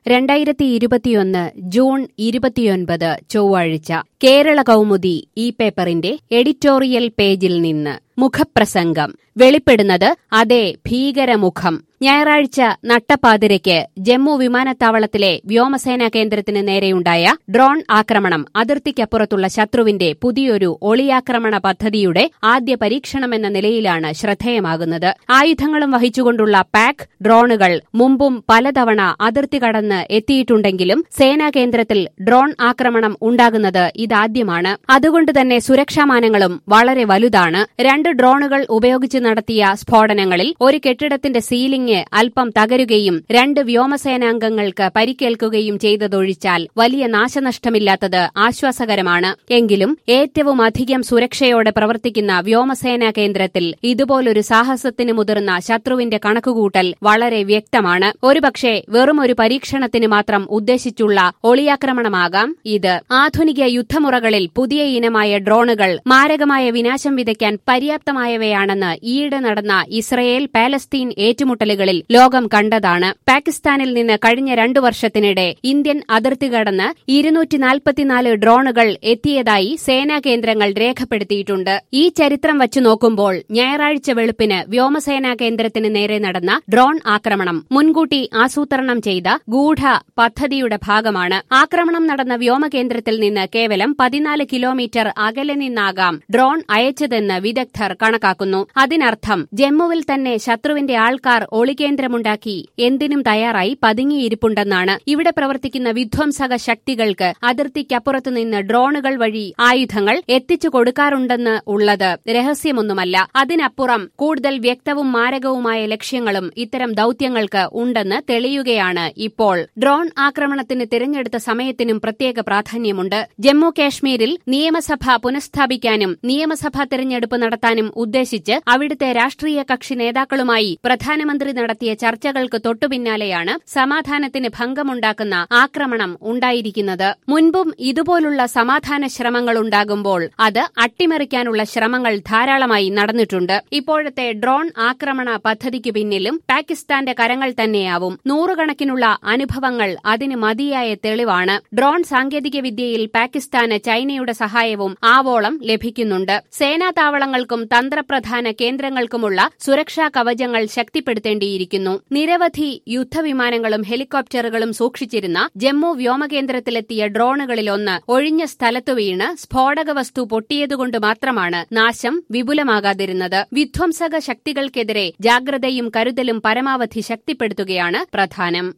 രണ്ടായിരത്തി ഇരുപത്തിയൊന്ന് ജൂൺ ഇരുപത്തിയൊൻപത് ചൊവ്വാഴ്ച കേരള കൗമുദി ഈ പേപ്പറിന്റെ എഡിറ്റോറിയൽ പേജിൽ നിന്ന് മുഖപ്രസംഗം വെളിപ്പെടുന്നത് അതേ ഭീകരമുഖം ഞായറാഴ്ച നട്ടപ്പാതിരയ്ക്ക് ജമ്മു വിമാനത്താവളത്തിലെ വ്യോമസേനാ കേന്ദ്രത്തിന് നേരെയുണ്ടായ ഡ്രോൺ ആക്രമണം അതിർത്തിക്കപ്പുറത്തുള്ള ശത്രുവിന്റെ പുതിയൊരു ഒളിയാക്രമണ പദ്ധതിയുടെ ആദ്യ പരീക്ഷണമെന്ന നിലയിലാണ് ശ്രദ്ധേയമാകുന്നത് ആയുധങ്ങളും വഹിച്ചുകൊണ്ടുള്ള പാക് ഡ്രോണുകൾ മുമ്പും പലതവണ അതിർത്തി കടന്ന് എത്തിയിട്ടുണ്ടെങ്കിലും സേനാ കേന്ദ്രത്തിൽ ഡ്രോൺ ആക്രമണം ഉണ്ടാകുന്നത് ഇതാദ്യമാണ് അതുകൊണ്ട് തന്നെ സുരക്ഷാമാനങ്ങളും വളരെ വലുതാണ് രണ്ട് ഡ്രോണുകൾ ഉപയോഗിച്ച് നടത്തിയ സ്ഫോടനങ്ങളിൽ ഒരു കെട്ടിടത്തിന്റെ സീലിംഗ് അല്പം തകരുകയും രണ്ട് വ്യോമസേനാംഗങ്ങൾക്ക് പരിക്കേൽക്കുകയും ചെയ്തതൊഴിച്ചാൽ വലിയ നാശനഷ്ടമില്ലാത്തത് ആശ്വാസകരമാണ് എങ്കിലും ഏറ്റവും അധികം സുരക്ഷയോടെ പ്രവർത്തിക്കുന്ന വ്യോമസേനാ കേന്ദ്രത്തിൽ ഇതുപോലൊരു സാഹസത്തിന് മുതിർന്ന ശത്രുവിന്റെ കണക്കുകൂട്ടൽ വളരെ വ്യക്തമാണ് ഒരുപക്ഷെ വെറും ഒരു പരീക്ഷണത്തിന് മാത്രം ഉദ്ദേശിച്ചുള്ള ഒളിയാക്രമണമാകാം ഇത് ആധുനിക യുദ്ധമുറകളിൽ പുതിയ ഇനമായ ഡ്രോണുകൾ മാരകമായ വിനാശം വിതയ്ക്കാൻ പര്യാപ്തമായവയാണെന്ന് ഈയിടെ നടന്ന ഇസ്രയേൽ പാലസ്തീൻ ഏറ്റുമുട്ടലുകളിൽ ലോകം കണ്ടതാണ് പാകിസ്ഥാനിൽ നിന്ന് കഴിഞ്ഞ രണ്ടു വർഷത്തിനിടെ ഇന്ത്യൻ അതിർത്തി കടന്ന് ഇരുന്നൂറ്റി നാൽപ്പത്തിനാല് ഡ്രോണുകൾ എത്തിയതായി സേനാ കേന്ദ്രങ്ങൾ രേഖപ്പെടുത്തിയിട്ടുണ്ട് ഈ ചരിത്രം വച്ചു നോക്കുമ്പോൾ ഞായറാഴ്ച വെളുപ്പിന് വ്യോമസേനാ കേന്ദ്രത്തിന് നേരെ നടന്ന ഡ്രോൺ ആക്രമണം മുൻകൂട്ടി ആസൂത്രണം ചെയ്ത ഗൂഢ പദ്ധതിയുടെ ഭാഗമാണ് ആക്രമണം നടന്ന വ്യോമകേന്ദ്രത്തിൽ നിന്ന് കേവലം പതിനാല് കിലോമീറ്റർ അകലെ നിന്നാകാം ഡ്രോൺ അയച്ചതെന്ന് വിദഗ്ധർ കണക്കാക്കുന്നു അതിനർത്ഥം ജമ്മുവിൽ തന്നെ ശത്രുവിന്റെ ആൾക്കാർ ഒളികേന്ദ്രമുണ്ടാക്കി എന്തിനും തയ്യാറായി പതുങ്ങിയിരിപ്പുണ്ടെന്നാണ് ഇവിടെ പ്രവർത്തിക്കുന്ന വിധ്വംസക ശക്തികൾക്ക് അതിർത്തിക്കപ്പുറത്തു നിന്ന് ഡ്രോണുകൾ വഴി ആയുധങ്ങൾ എത്തിച്ചു കൊടുക്കാറുണ്ടെന്ന് ഉള്ളത് രഹസ്യമൊന്നുമല്ല അതിനപ്പുറം കൂടുതൽ വ്യക്തവും മാരകവുമായ ലക്ഷ്യങ്ങളും ഇത്തരം ദൌത്യങ്ങൾക്ക് ഉണ്ടെന്ന് തെളിയുകയാണ് ഇപ്പോൾ ഡ്രോൺ ആക്രമണത്തിന് തിരഞ്ഞെടുത്ത സമയത്തിനും പ്രത്യേക പ്രാധാന്യമുണ്ട് ജമ്മു കാശ്മീരിൽ നിയമസഭ പുനഃസ്ഥാപിക്കാനും നിയമസഭാ തിരഞ്ഞെടുപ്പ് നടത്താനും ഉദ്ദേശിച്ച് അവിടുത്തെ രാഷ്ട്രീയ കക്ഷി നേതാക്കളുമായി പ്രധാനമന്ത്രി നടത്തിയ ചർച്ചകൾക്ക് തൊട്ടുപിന്നാലെയാണ് സമാധാനത്തിന് ഭംഗമുണ്ടാക്കുന്ന ആക്രമണം ഉണ്ടായിരിക്കുന്നത് മുൻപും ഇതുപോലുള്ള സമാധാന ശ്രമങ്ങൾ ഉണ്ടാകുമ്പോൾ അത് അട്ടിമറിക്കാനുള്ള ശ്രമങ്ങൾ ധാരാളമായി നടന്നിട്ടുണ്ട് ഇപ്പോഴത്തെ ഡ്രോൺ ആക്രമണ പദ്ധതിക്ക് പിന്നിലും പാകിസ്ഥാന്റെ കരങ്ങൾ തന്നെയാവും നൂറുകണക്കിനുള്ള അനുഭവങ്ങൾ അതിന് മതിയായ തെളിവാണ് ഡ്രോൺ സാങ്കേതികവിദ്യയിൽ പാകിസ്ഥാന് ചൈനയുടെ സഹായവും ആവോളം ലഭിക്കുന്നുണ്ട് സേനാ താവളങ്ങൾക്കും തന്ത്രപ്രധാന കേന്ദ്രങ്ങൾക്കുമുള്ള സുരക്ഷാ കവചങ്ങൾ ശക്തിപ്പെടുത്തേണ്ടിയിരിക്കുന്നു നിരവധി യുദ്ധവിമാനങ്ങളും ഹെലികോപ്റ്ററുകളും സൂക്ഷിച്ചിരുന്ന ജമ്മു വ്യോമകേന്ദ്രത്തിലെത്തിയ ഡ്രോണുകളിലൊന്ന് ഒഴിഞ്ഞ സ്ഥലത്തു വീണ് സ്ഫോടക വസ്തു പൊട്ടിയതുകൊണ്ട് മാത്രമാണ് നാശം വിപുലമാകാതിരുന്നത് വിധ്വംസക ശക്തികൾക്കെതിരെ ജാഗ്രതയും കരുതലും പരമാവധി ശക്തിപ്പെടുത്തുകയാണ് പ്രധാനം